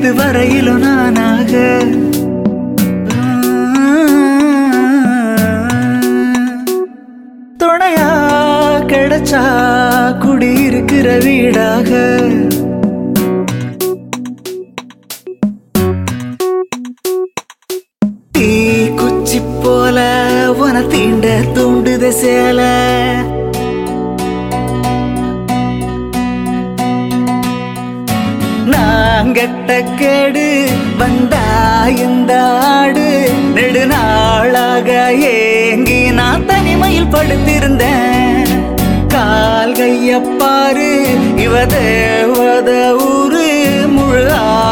இதுவரையிலும் நானாக துணையா கிடைச்சா குடியிருக்கிற வீடாக தீ குச்சி போல உன தீண்ட தூண்டுத சேல நாங்கட்ட கேடு வந்தா இந்த ஆடு நெடுநாளாக ஏங்கி நான் தனிமையில் படுத்திருந்தேன் கால் கைய பாரு இவ தேவத ஊரு முழு